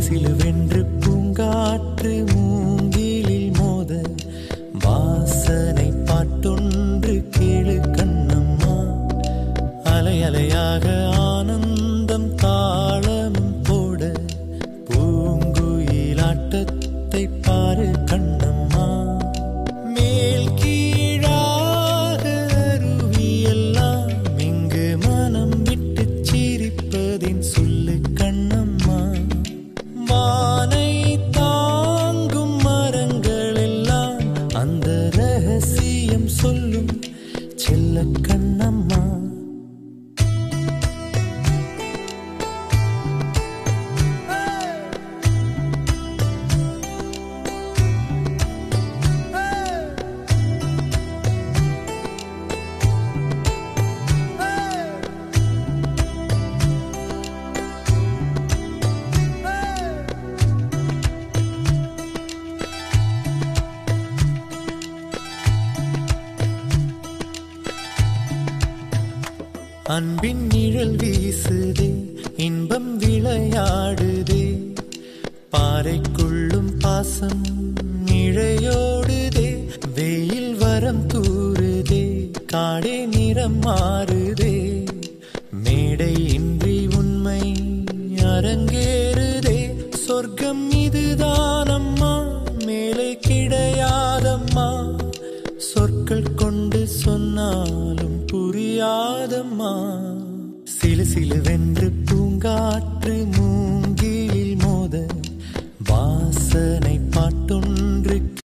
சிலுவென்று பூங்காற்று மூங்கிலில் மோத வாசனை பாட்டொன்று கேளு கண்ணம்மா அலை அலையாக ஆனந்தம் தாளமும் போட பூங்குயிலாட்டத்தை பாரு கண்ணம்மா மேல் கீழாக அருவியெல்லாம் இங்கு மனம் விட்டு சிரிப்பதின் சொல்லு கண்ணம்மா வானை தாங்கும் மரங்கள் எல்லாம் அந்த ரகசியம் சொல்லும் செல்ல கண்ணம்மா அன்பின் நிழல் வீசுதே இன்பம் விளையாடுதே பாறைக்குள்ளும் பாசம் இழையோடுதே வெயில் வரம் தூறுதே காடே நிறம் மாறுதே மேடை இன்றி உண்மை அரங்கேறுதே சொர்க்கம் இதுதானம்மா மேலே கிடையாதம்மா சொற்கள் கொண்டு சொன்னாலும் புரியாதம்மா சிலு சிலுவென்று